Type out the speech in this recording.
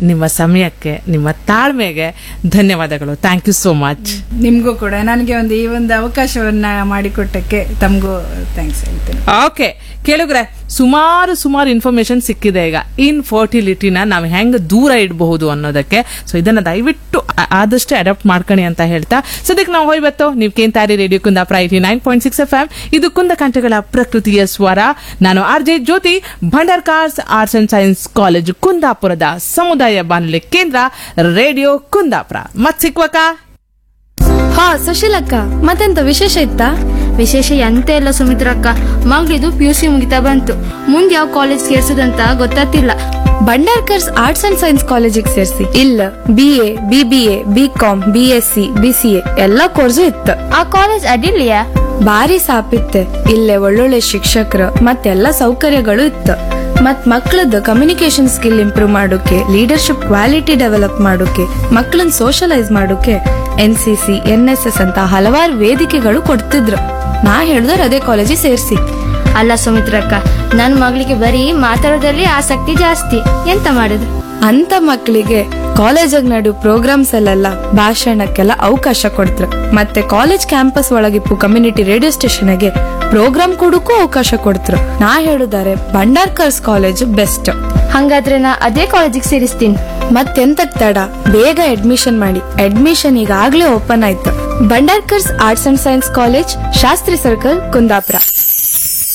ನಿಮ್ಮ ಸಮಯಕ್ಕೆ ನಿಮ್ಮ ತಾಳ್ಮೆಗೆ ಧನ್ಯವಾದಗಳು ಥ್ಯಾಂಕ್ ಯು ಸೋ ಮಚ್ ನಿಮ್ಗೂ ಕೂಡ ನನಗೆ ಒಂದು ಈ ಒಂದು ಅವಕಾಶವನ್ನ ಮಾಡಿಕೊಟ್ಟಕ್ಕೆ ತಮಗೂ ಥ್ಯಾಂಕ್ಸ್ ಹೇಳ್ತೀನಿ ಓಕೆ ಕೇಳಿದ್ರೆ ಸುಮಾರು ಸುಮಾರು ಇನ್ಫಾರ್ಮೇಶನ್ ಸಿಕ್ಕಿದೆ ಈಗ ಇನ್ಫರ್ಟಿಲಿಟಿನ ನಾವು ಹೆಂಗ್ ದೂರ ಇಡಬಹುದು ಅನ್ನೋದಕ್ಕೆ ಸೊ ಇದನ್ನ ದಯವಿಟ್ಟು ಆ- ಆದಷ್ಟು ಅಡಾಪ್ಟ್ ಮಾಡ್ಕೊಳ್ಳಿ ಅಂತ ಹೇಳ್ತಾ ಸದ್ಯಕ್ಕೆ ನಾವು ಹೋಯ್ಬತ್ತು ನೀವು ಕೇಂತಾರಿ radio Kundapura eighty nine point six F M ಇದು ಕುಂದ ಕಂಠಗಳ ಪ್ರಕೃತಿಯ ಸ್ವರ ನಾನು R J Jyothi Bhandarkars arts and science college ಕುಂದಾಪುರದ ಸಮುದಾಯ ಬಾನುಲಿ ಕೇಂದ್ರ ರೇಡಿಯೋ ಕುಂದಾಪುರ ಮತ್ ಸಿಕ್ವಕ ಹಾ ಸುಶೀಲಕ್ಕ ಮತ್ತೆಂತ ವಿಶೇಷ ಇತ್ತಾ ವಿಶೇಷ ಎಂತ ಇಲ್ಲ ಸುಮಿತ್ರಕ್ಕ ಮಗಳಿದು ಪಿ ಯು ಸಿ ಮುಗಿತಾ ಬಂತು ಮುಂದೆ ಯಾವ ಕಾಲೇಜ್ ಸೇರ್ಸೋದಂತ ಗೊತ್ತಾತಿಲ್ಲ ಬಂಡಾರ್ಕರ್ಸ್ ಆರ್ಟ್ಸ್ ಅಂಡ್ ಸೈನ್ಸ್ ಕಾಲೇಜಿಗೆ ಸೇರ್ಸಿ ಇಲ್ಲ B A B B A B com B S C B C A ಎಲ್ಲಾ ಕೋರ್ಸು ಇತ್ತು ಆ ಕಾಲೇಜ್ ಅಡ್ಡಿಲ್ಯಾ ಬಾರಿ ಸಾಪಿತ್ತೆ ಇಲ್ಲೇ ಒಳ್ಳೊಳ್ಳೆ ಶಿಕ್ಷಕರು ಮತ್ತೆಲ್ಲ ಸೌಕರ್ಯಗಳು ಇತ್ತು ಮತ್ ಮಕ್ಕಳದ್ದು ಕಮ್ಯುನಿಕೇಶನ್ ಸ್ಕಿಲ್ ಇಂಪ್ರೂವ್ ಮಾಡೋಕೆ ಲೀಡರ್ಶಿಪ್ ಕ್ವಾಲಿಟಿ ಡೆವಲಪ್ ಮಾಡೋಕೆ ಮಕ್ಕಳನ್ನ ಸೋಷಲೈಸ್ ಮಾಡೋಕೆ N C C N S S ಅಂತ ಹಲವಾರು ವೇದಿಕೆಗಳು ಕೊಡ್ತಿದ್ರು ನಾ ಹೇಳ್ದವ್ರು ಅದೇ ಕಾಲೇಜಿಗೆ ಸೇರ್ಸಿ ಅಲ್ಲ ಸುಮಿತ್ರಕ್ಕ ನನ್ನ ಮಗಳಿಗೆ ಬರೀ ಮಾತಾಡೋದ್ರಲ್ಲಿ ಆಸಕ್ತಿ ಜಾಸ್ತಿ ಎಂತ ಮಾಡುದು ಅಂತ ಮಕ್ಕಳಿಗೆ ಕಾಲೇಜಾಗ ನಡು ಪ್ರೋಗ್ರಾಮ್ಸ್ ಅಲ್ಲೆಲ್ಲ ಭಾಷಣಕ್ಕೆಲ್ಲ ಅವಕಾಶ ಕೊಡ್ತಾರೆ ಮತ್ತೆ ಕಾಲೇಜ್ ಕ್ಯಾಂಪಸ್ ಒಳಗಿಪ್ಪು ಕಮ್ಯುನಿಟಿ ರೇಡಿಯೋ ಸ್ಟೇಷನ್ಗೆ ಪ್ರೋಗ್ರಾಮ್ ಕೊಡಕ್ಕೂ ಅವಕಾಶ ಕೊಡ್ತಾರೆ ನಾ ಹೇಳುದಾರೆ ಭಂಡಾರ್ಕರ್ಸ್ ಕಾಲೇಜ್ ಬೆಸ್ಟ್ ಹಂಗಾದ್ರೆ ನಾ ಅದೇ ಕಾಲೇಜಿಗೆ ಸೇರಿಸ್ತೀನಿ ಮತ್ತೆಂತಕ್ ತಡ ಬೇಗ ಅಡ್ಮಿಷನ್ ಮಾಡಿ ಅಡ್ಮಿಷನ್ ಈಗಾಗ್ಲೇ ಓಪನ್ ಆಯ್ತು Bhandarkars arts and science college Shastri circle Kundapura